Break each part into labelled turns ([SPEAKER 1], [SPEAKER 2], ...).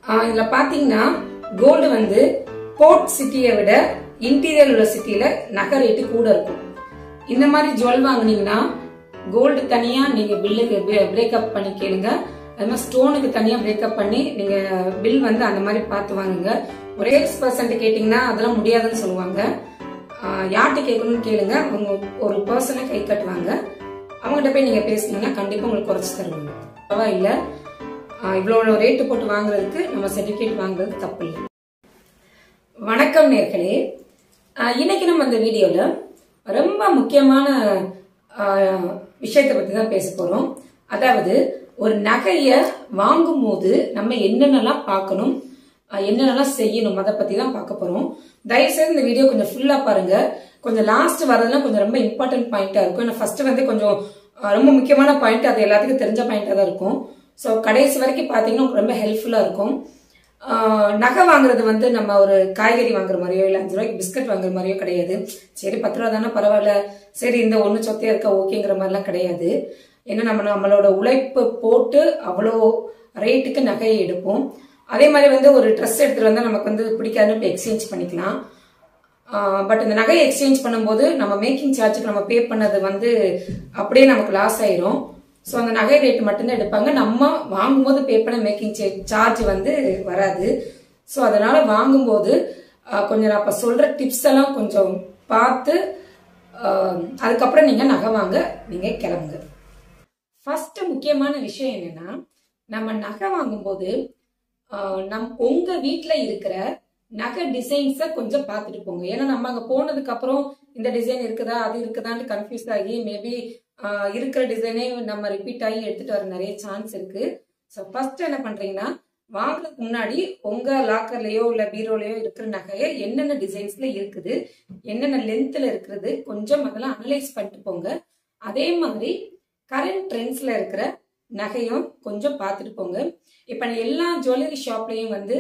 [SPEAKER 1] ஆஹ் இதுல பாத்தீங்கன்னா கோல்டு வந்து போர்ட் சிட்டியை விட இன்டீரியர் உள்ள சிட்டில நகை ரேட்டு கூட இருக்கும் இந்த மாதிரி ஜுவல் வாங்குனீங்கன்னா கோல்டு தனியா நீங்க பில்லுக்கு பிரேக்கப் பண்ணி கேளுங்க அது மாதிரி ஸ்டோனுக்கு தனியா பிரேக்கப் பண்ணி நீங்க பில் வந்து அந்த மாதிரி பார்த்து வாங்குங்க ஒரே பர்சன்ட் கேட்டீங்கன்னா அதெல்லாம் முடியாதுன்னு சொல்லுவாங்க ஆஹ் யார்கிட்ட கேட்கணும்னு கேளுங்க அவங்க ஒரு பர்சனை கை கட்டுவாங்க அவங்ககிட்ட போய் நீங்க பேசுனீங்கன்னா கண்டிப்பா உங்களுக்கு குறைச்சு தருவாங்க பரவாயில்ல ஆஹ் இவ்வளோ ரேட்டு போட்டு வாங்குறதுக்கு நம்ம சர்டிஃபிகேட் வாங்குறது தப்பு இல்லை வணக்கம் நேர்களே ஆஹ் இன்னைக்கு நம்ம இந்த வீடியோல ரொம்ப முக்கியமான ஆஹ், விஷயத்தை பத்தி தான் பேச போறோம் அதாவது ஒரு நகைய வாங்கும் போது நம்ம என்னென்னலாம் பார்க்கணும் ஆஹ், என்னென்னலாம் செய்யணும் அதை பத்தி தான் பார்க்க போறோம் தயவுசெய்து இந்த வீடியோ கொஞ்சம் ஃபுல்லா பாருங்க கொஞ்சம் லாஸ்ட் வரதுலாம் கொஞ்சம் ரொம்ப இம்பார்ட்டன்ட் பாயிண்டா இருக்கும் ஏன்னா ஃபர்ஸ்ட் வந்து கொஞ்சம் ஆஹ், ரொம்ப முக்கியமான பாயிண்ட் அது எல்லாத்துக்கும் தெரிஞ்ச பாயிண்டா தான் இருக்கும் ஸோ கடைசி வரைக்கும் பார்த்தீங்கன்னா உங்களுக்கு ரொம்ப ஹெல்ப்ஃபுல்லா இருக்கும் ஆஹ் நகை வாங்குறது வந்து நம்ம ஒரு காய்கறி வாங்குற மாதிரியோ இல்லை அஞ்சு ரூபாய்க்கு பிஸ்கட் வாங்குற மாதிரியோ கிடையாது சரி பத்து ரூபா தானே பரவாயில்ல சரி இந்த ஒன்று சொத்தையா இருக்கா ஓகேங்கிற மாதிரிலாம் கிடையாது ஏன்னா நம்ம நம்மளோட உழைப்பு போட்டு அவ்வளோ ரேட்டுக்கு நகையை எடுப்போம் அதே மாதிரி வந்து ஒரு ட்ரெஸ் எடுத்துட்டு வந்தால் நமக்கு வந்து பிடிக்காதுன்னு இப்போ எக்ஸ்சேஞ்ச் பண்ணிக்கலாம் பட் இந்த நகையை எக்ஸ்சேஞ்ச் பண்ணும்போது நம்ம மேக்கிங் சார்ஜுக்கு நம்ம பே பண்ணது வந்து அப்படியே நமக்கு லாஸ் ஆயிரும் ஸோ அந்த நகை ரேட் மட்டும்தான் எடுப்பாங்க நம்ம வாங்கும்போது பே பண்ண மேக்கிங் சார்ஜ் வந்து வராது ஸோ அதனால வாங்கும்போது ஆஹ், கொஞ்சம் நான் இப்போ சொல்ற டிப்ஸ் எல்லாம் கொஞ்சம் பார்த்து ஆஹ், அதுக்கப்புறம் நீங்க நகை வாங்க நீங்க கிளம்புங்க ஃபர்ஸ்ட் முக்கியமான விஷயம் என்னன்னா நம்ம நகை வாங்கும்போது ஆஹ், நம் உங்க வீட்ல இருக்கிற நகை டிசைன்ஸை கொஞ்சம் பார்த்துட்டு போங்க ஏன்னா நம்ம அங்க போனதுக்கு அப்புறம் இந்த டிசைன் இருக்குதா அது இருக்குதான்னு கன்ஃபியூஸ் ஆகி மேபி இருக்கிற டிசைனே நம்ம ரிப்பீட் ஆகி எடுத்துட்டு வர நிறைய சான்ஸ் இருக்கு ஸோ ஃபர்ஸ்ட் என்ன பண்றீங்கன்னா வாங்குறதுக்கு முன்னாடி உங்க லாக்கர்லயோ இல்ல பீரோலயோ இருக்கிற நகையை என்னென்ன டிசைன்ஸ்ல இருக்குது என்னென்ன லென்த்ல இருக்கிறது கொஞ்சம் அதெல்லாம் அனலைஸ் பண்ணிட்டு போங்க அதே மாதிரி கரண்ட் ட்ரெண்ட்ஸ்ல இருக்கிற நகையும் கொஞ்சம் பார்த்துட்டு போங்க இப்போ எல்லா ஜுவல்லரி ஷாப்லயும் வந்து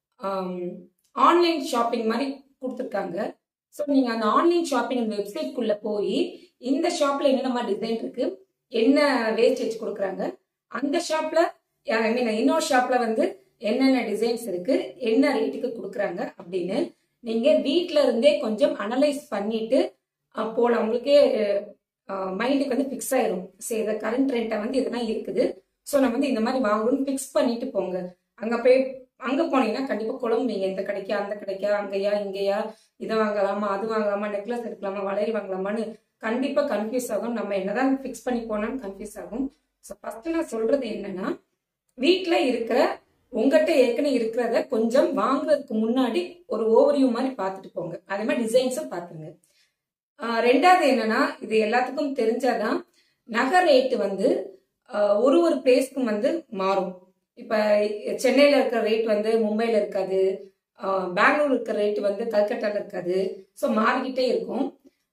[SPEAKER 1] ஆன்லைன் ஷாப்பிங் மாதிரி கொடுத்துருக்காங்க ஸோ நீங்கள் அந்த ஆன்லைன் ஷாப்பிங் அந்த வெப்சைட்குள்ளே போய் இந்த ஷாப்பில் என்னென்ன மாதிரி டிசைன் இருக்கு என்ன வேஸ்டேஜ் கொடுக்குறாங்க அந்த ஷாப்பில் ஐ மீன் இன்னொரு ஷாப்பில் வந்து என்னென்ன டிசைன்ஸ் இருக்கு என்ன ரேட்டுக்கு கொடுக்குறாங்க அப்படின்னு நீங்கள் வீட்டில் இருந்தே கொஞ்சம் அனலைஸ் பண்ணிட்டு அஹ், போலாம் உங்களுக்கே மைண்டுக்கு வந்து ஃபிக்ஸ் ஆயிரும் சரி இதை கரண்ட் ரேட்டை வந்து இதெல்லாம் இருக்குது ஸோ நம்ம வந்து இந்த மாதிரி வாங்கணும்னு ஃபிக்ஸ் பண்ணிட்டு போங்க அங்கே போய் அங்கே போனீங்கன்னா கண்டிப்பாக குழம்புவீங்க இந்த கடைக்கா அந்த கடைக்கா அங்கேயா இங்கேயா இதை வாங்கலாமா அது வாங்கலாமா நெக்லஸ் எடுக்கலாமா வளையல் வாங்கலாமான்னு கண்டிப்பாக கன்ஃபியூஸ் ஆகும் நம்ம என்னதான் ஃபிக்ஸ் பண்ணி போனாலும் கன்ஃபியூஸ் ஆகும் ஸோ ஃபர்ஸ்ட் நான் சொல்றது என்னன்னா வீட்டில் இருக்கிற உங்ககிட்ட ஏற்கனவே இருக்கிறத கொஞ்சம் வாங்குறதுக்கு முன்னாடி ஒரு ஓவர்வியூ மாதிரி பார்த்துட்டு போங்க அதே மாதிரி டிசைன்ஸும் பார்த்துருங்க ஆஹ் ரெண்டாவது என்னன்னா இது எல்லாத்துக்கும் தெரிஞ்சாதான் நகை ரேட்டு வந்து ஆஹ் ஒரு ஒரு பிளேஸ்க்கும் வந்து மாறும் இப்ப சென்னையில இருக்கிற ரேட் வந்து மும்பைல இருக்காது ஆஹ் பெங்களூர் இருக்கிற ரேட் வந்து கல்கட்டால இருக்காது ஸோ மாறிக்கிட்டே இருக்கும்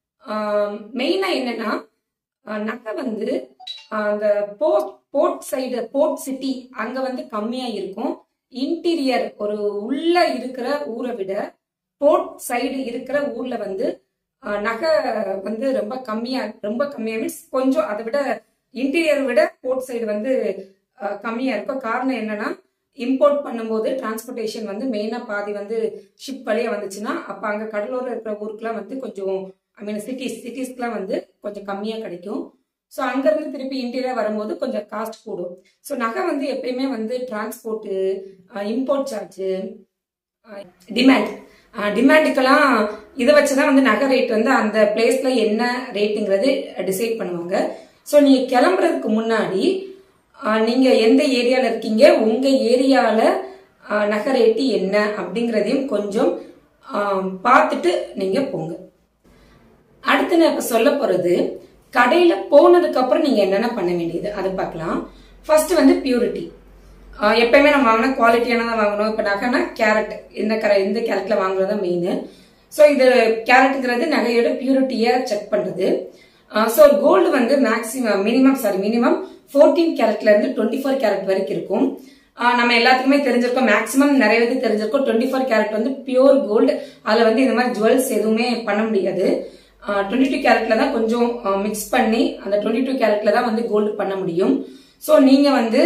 [SPEAKER 1] மெயினா என்னன்னா ஆஹ் நகை வந்து ஆஹ் அந்த port port side port city அங்க வந்து கம்மியா இருக்கும் இன்டீரியர் ஒரு உள்ள இருக்கிற ஊரை விட போர்ட் சைடு இருக்கிற ஊர்ல வந்து ஆஹ் நகை வந்து ரொம்ப கம்மியா ரொம்ப கம்மியா மீன்ஸ் கொஞ்சம் அதை விட இன்டீரியர் விட போர்ட் சைடு வந்து ஆஹ் கம்மியா இருக்கும் காரணம் என்னன்னா இம்போர்ட் பண்ணும்போது டிரான்ஸ்போர்ட்டேஷன் வந்து மெயினா பாதி வந்து ஷிப் வழியா வந்துச்சுன்னா அப்ப அங்க கடலோரம் இருக்கிற ஊருக்குலாம் வந்து கொஞ்சம் ஐ மீன் சிட்டிஸ் சிட்டிஸ்க்குலாம் வந்து கொஞ்சம் கம்மியா கிடைக்கும் ஸோ அங்கேருந்து திருப்பி இன்டீரியர் வரும்போது கொஞ்சம் காஸ்ட் கூடும் ஸோ நகை வந்து எப்பயுமே வந்து டிரான்ஸ்போர்ட்டு இம்போர்ட் சார்ஜு டிமாண்ட் டிமாண்டுக்கெல்லாம் இதை வச்சு தான் வந்து நகை ரேட் வந்து அந்த பிளேஸ்ல என்ன ரேட்டுங்கிறது டிசைட் பண்ணுவாங்க ஸோ நீங்க கிளம்புறதுக்கு முன்னாடி ஆஹ், நீங்க எந்த ஏரியால இருக்கீங்க உங்க ஏரியால ஆஹ், நகை ரேட்டு என்ன அப்படிங்கிறதையும் கொஞ்சம் ஆஹ், பார்த்துட்டு நீங்க போங்க அடுத்து நான் இப்ப சொல்ல போறது கடையில போனதுக்கு அப்புறம் நீங்க என்னென்ன பண்ண வேண்டியது அதை பார்க்கலாம் ஃபர்ஸ்ட் வந்து பியூரிட்டி எப்பயுமே நம்ம வாங்கினா குவாலிட்டியானதான் வாங்கணும் இப்ப நகைனா கேரட் இந்த கரை இந்த கேரட்ல வாங்குறது தான் மெயின் ஸோ இது கேரட்டுங்கிறது நகையோட பியூரிட்டியை செக் பண்றது ஸோ கோல்டு வந்து maximum minimum sorry minimum fourteen கேரட்ல இருந்து டுவெண்ட்டி ஃபோர் கேரட் வரைக்கும் இருக்கும் ஆஹ் நம்ம எல்லாத்துக்குமே தெரிஞ்சிருக்கோம் மேக்ஸிமம் நிறைய பேருக்கு தெரிஞ்சிருக்கோம் டுவெண்ட்டி ஃபோர் கேரட் வந்து பியூர் கோல்டு அதுல வந்து இந்த மாதிரி ஜுவல்ஸ் எதுவுமே பண்ண முடியாது டுவெண்ட்டி டூ கேரட்ல தான் கொஞ்சம் மிக்ஸ் பண்ணி அந்த டுவெண்ட்டி டூ கேரட்ல தான் வந்து கோல்டு பண்ண முடியும் ஸோ நீங்க வந்து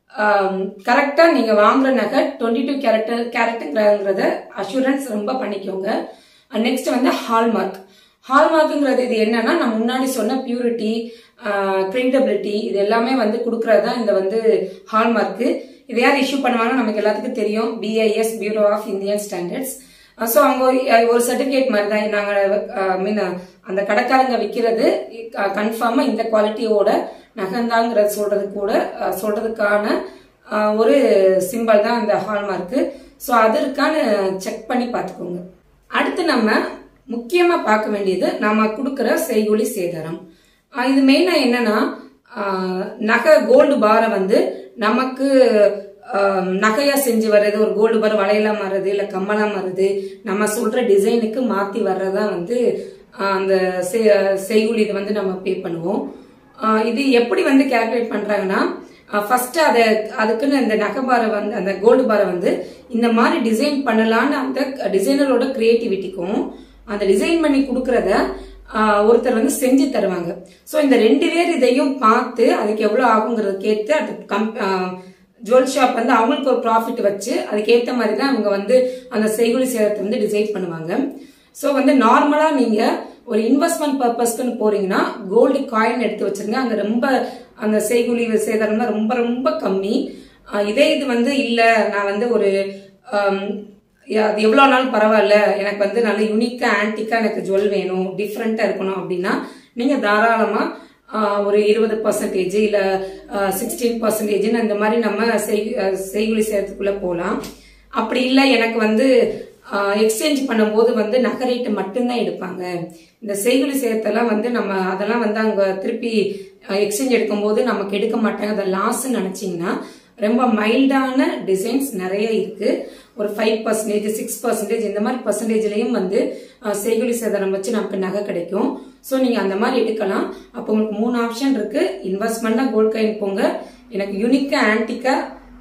[SPEAKER 1] கரெக்டாக நீங்கள் வாங்குற நகை டுவெண்ட்டி டூ கேரக்டர் கேரக்டருங்கிறத அஷூரன்ஸ் ரொம்ப பண்ணிக்கோங்க நெக்ஸ்ட் வந்து ஹால்மார்க் ஹால்மார்க்குங்கிறது இது என்னன்னா நான் முன்னாடி சொன்ன பியூரிட்டி கிரெடிட்டபிலிட்டி இது எல்லாமே வந்து கொடுக்கறது தான் இந்த வந்து ஹால்மார்க்கு இது யார் இஷ்யூ பண்ணுவாங்கன்னா நமக்கு எல்லாத்துக்கும் தெரியும் BIS bureau of Indian standards so அவங்க ஒரு- ஒரு சர்டிஃபிகேட் மாதிரி தான் நாங்கள் மீன் அந்த கடைக்காரங்க விற்கிறது கன்ஃபார்மாக இந்த குவாலிட்டியோட நகந்தாங்கிறது சொல்றது கூட அஹ், சொல்றதுக்கான அஹ், ஒரு சிம்பல் தான் அந்த ஹால்மார்க்கு ஸோ அதற்கான செக் பண்ணி பார்த்துக்கோங்க அடுத்து நம்ம முக்கியமாக பார்க்க வேண்டியது நாம கொடுக்குற செய்கூலி சேதாரம் அஹ், இது மெயினாக என்னன்னா அஹ், நகை கோல்டு பாரை வந்து நமக்கு ஆம், நகையா செஞ்சு வர்றது ஒரு கோல்டு பார் வளையலா மாறுறது இல்ல கம்மலா மாறுது நம்ம சொல்ற டிசைனுக்கு மாத்தி வர்றதா வந்து ஆ, அந்த செ- செய்கூலி இது வந்து நம்ம பே பண்ணுவோம் ஆ, இது எப்படி வந்து கேல்குலேட் பண்றாங்கன்னா ஃபர்ஸ்ட் அதை அதுக்குன்னு இந்த நகை பாரை வந்து அந்த கோல்டு பாரை வந்து இந்த மாதிரி டிசைன் பண்ணலான்னு அந்த டிசைனரோட கிரியேட்டிவிட்டிக்கும் அந்த டிசைன் பண்ணி கொடுக்கறத ஆஹ் ஒருத்தர் வந்து செஞ்சு தருவாங்க ஸோ இந்த ரெண்டு பேர் இதையும் பார்த்து அதுக்கு எவ்வளோ ஆகுங்கிறத கேட்டு அது கம் ஜுவல் ஷாப் வந்து அவங்களுக்கு ஒரு ப்ராஃபிட் வச்சு அதுக்கேற்ற மாதிரி தான் அவங்க வந்து அந்த செய்குலி சேதத்தை வந்து டிசைட் பண்ணுவாங்க ஸோ வந்து நார்மலாக நீங்கள் ஒரு இன்வெஸ்ட்மெண்ட் பர்பஸ்க்குன்னு போறீங்கன்னா கோல்டு காயின் எடுத்து வச்சிருங்க அங்கே ரொம்ப அந்த செய்குலி சேதாரம் தான் ரொம்ப ரொம்ப கம்மி ஆஹ் இதே இது வந்து இல்லை நான் வந்து ஒரு ஆம், யா- அது எவ்வளோ நாள் பரவாயில்ல எனக்கு வந்து நல்ல யுனிக்கா ஆன்டிக்கா எனக்கு ஜுவல் வேணும் டிஃப்ரெண்டா இருக்கணும் அப்படின்னா நீங்க தாராளமா ஆஹ், ஒரு இருபது பர்சன்டேஜ் இல்ல சிக்ஸ்டீன் பர்சன்டேஜ்னு அந்த மாதிரி நம்ம செய்- ஆஹ், செய்குலி சேர்த்துக்குள்ள போகலாம் அப்படி இல்லை எனக்கு வந்து எக்ஸ்சேஞ்ச் பண்ணும்போது வந்து நகை ரேட்டு மட்டும்தான் எடுப்பாங்க இந்த செய்குலி சேர்த்தெல்லாம் வந்து நம்ம அதெல்லாம் வந்து அங்க திருப்பி எக்ஸ்சேஞ்ச் எடுக்கும்போது நமக்கு எடுக்க மாட்டாங்க அதை லாஸ்ன்னு நினைச்சீங்கன்னா ரொம்ப மைல்டான டிசைன்ஸ் நிறைய இருக்கு ஒரு ஃபைவ் பர்சன்டேஜ் சிக்ஸ் பர்சன்டேஜ் இந்த மாதிரி பர்சன்டேஜ்லயும் வந்து அஹ், செய்குலி சேதாரம் வச்சு நமக்கு நகை கிடைக்கும் ஸோ நீங்க அந்த மாதிரி எடுக்கலாம் அப்போ உங்களுக்கு மூணு ஆப்ஷன் இருக்கு இன்வெஸ்ட்மெண்ட்னா கோல்ட் காயின் போங்க எனக்கு யூனிக்கா ஆன்டிக்கா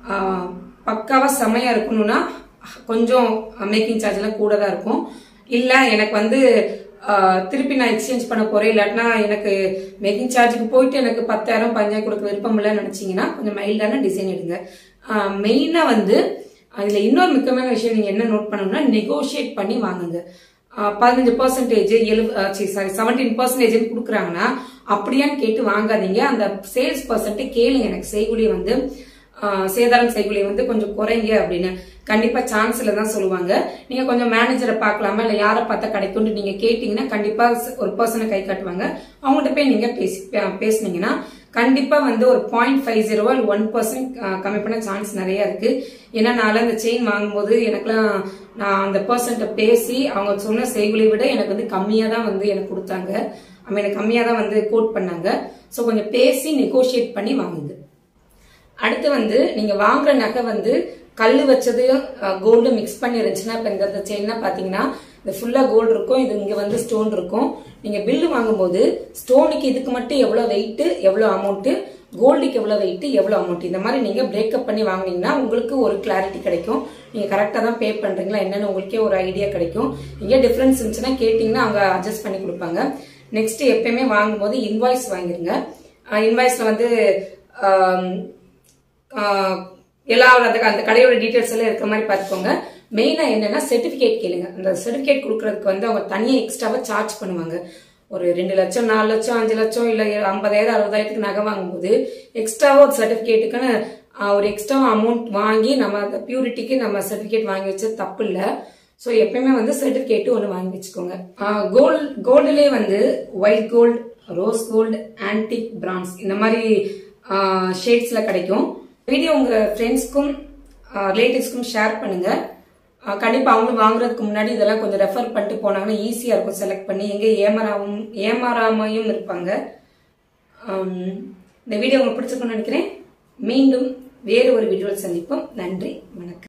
[SPEAKER 1] பக்காவா செமையா இருக்கணும்னா கொஞ்சம் மேக்கிங் சார்ஜ் எல்லாம் கூட தான் இருக்கும் இல்ல எனக்கு வந்து ஆஹ், திருப்பி நான் எக்ஸ்சேஞ்ச் பண்ண போறேன் இல்லாட்டினா எனக்கு மேக்கிங் சார்ஜுக்கு போயிட்டு எனக்கு பத்தாயிரம் பஞ்சாயிரம் கொடுக்க விருப்பம் இல்லைன்னு நினைச்சீங்கன்னா கொஞ்சம் மைல்டான டிசைன் எடுங்க மெயினா வந்து அதுல இன்னொரு முக்கியமான விஷயம் நீங்க என்ன நோட் பண்ணணும்னா நெகோஷியேட் பண்ணி வாங்குங்க பதினஞ்சு பர்சன்டேஜ் எழு சாரி செவன்டீன் பர்சன்டேஜ் கொடுக்குறாங்கன்னா அப்படியான்னு கேட்டு வாங்காதீங்க அந்த சேல்ஸ் பர்சன்ட் கேளுங்க எனக்கு செய்குலி வந்து ஆஹ், சேதாரம் செய்குலி வந்து கொஞ்சம் குறைங்க அப்படின்னு கண்டிப்பா சான்ஸ்ல தான் சொல்லுவாங்க நீங்க கொஞ்சம் மேனேஜரை பார்க்கலாமா இல்ல யாரை பார்த்தா கிடைக்கும்னு நீங்க கேட்டீங்கன்னா கண்டிப்பா ஒரு பர்சனை கை காட்டுவாங்க அவங்ககிட்ட போய் நீங்க பேசி பே- பேசுனீங்கன்னா கண்டிப்பா வந்து ஒரு point five zero one percent கம்மி பண்ண சான்ஸ் நிறைய இருக்கு ஏன்னா நான் அந்த செயின் வாங்கும்போது எனக்குலாம் நான் அந்த பர்சன்ட்ட பேசி அவங்க சொன்ன செய்குலை விட எனக்கு வந்து கம்மியா தான் வந்து எனக்கு கொடுத்தாங்க அவங்க எனக்கு கம்மியா தான் வந்து கோட் பண்ணாங்க ஸோ கொஞ்சம் பேசி நெகோஷியேட் பண்ணி வாங்குங்க அடுத்து வந்து நீங்க வாங்குற நகை வந்து கல் வச்சது கோல்டு மிக்ஸ் பண்ணி இருந்துச்சுன்னா இப்ப இந்த செயின்னா பாத்தீங்கன்னா இந்த ஃபுல்லா கோல்டு இருக்கும் இது இங்க வந்து ஸ்டோன் இருக்கும் நீங்க பில்லு வாங்கும்போது ஸ்டோனுக்கு இதுக்கு மட்டும் எவ்வளவு வெயிட் எவ்வளவு அமௌண்ட் கோல்டுக்கு எவ்வளவு வெயிட் எவ்வளவு அமௌண்ட் இந்த மாதிரி நீங்க பிரேக்கப் பண்ணி வாங்குனீங்கன்னா உங்களுக்கு ஒரு கிளாரிட்டி கிடைக்கும் நீங்க கரெக்டா தான் பே பண்றீங்களா என்னன்னு உங்களுக்கே ஒரு ஐடியா கிடைக்கும் இங்க டிஃபரன்ஸ் இருந்துச்சுன்னா கேட்டீங்கன்னா அவங்க அட்ஜஸ்ட் பண்ணி கொடுப்பாங்க நெக்ஸ்ட் எப்பயுமே வாங்கும்போது இன்வாய்ஸ் வாங்கிருங்க இன்வாய்ஸ்ல வந்து ஆம், ஆஹ் எல்லா அந்த அந்த கடையோட டீடைல்ஸ் எல்லாம் இருக்கிற மாதிரி பார்த்துக்கோங்க மெயினா என்னன்னா சர்டிபிகேட் கேளுங்க அந்த சர்டிபிகேட் கொடுக்கறதுக்கு வந்து அவங்க தனியாக எக்ஸ்ட்ராவா சார்ஜ் பண்ணுவாங்க ஒரு ரெண்டு லட்சம் நாலு லட்சம் அஞ்சு லட்சம் இல்ல ஐம்பதாயிரம் அறுபதாயிரத்துக்கு நகை வாங்கும்போது எக்ஸ்ட்ராவா ஒரு சர்டிபிகேட்டுக்குன்னு ஒரு எக்ஸ்ட்ரா அமௌண்ட் வாங்கி நம்ம அந்த பியூரிட்டிக்கு நம்ம சர்டிபிகேட் வாங்கி வச்சது தப்பு இல்ல ஸோ எப்பயுமே வந்து சர்டிபிகேட் ஒன்று வாங்கி வச்சுக்கோங்க கோல்டு கோல்டுலேயே வந்து white gold rose gold antique bronze இந்த மாதிரி ஷேட்ஸ்ல கிடைக்கும் வீடியோ உங்க ஃப்ரெண்ட்ஸ்க்கும் ரிலேட்டிவ்ஸ்க்கும் ஷேர் பண்ணுங்க ஆஹ் கண்டிப்பா அவங்களும் வாங்குறதுக்கு முன்னாடி இதெல்லாம் கொஞ்சம் ரெஃபர் பண்ணிட்டு போனாங்கன்னா ஈஸியா இருக்கும் செலக்ட் பண்ணி எங்க ஏமாறாவும் ஏமாறாமையும் இருப்பாங்க ஆம், இந்த வீடியோ உங்களுக்கு பிடிச்சிருக்கும்னு நினைக்கிறேன் மீண்டும் வேறு ஒரு வீடியோவில் சந்திப்போம் நன்றி வணக்கம்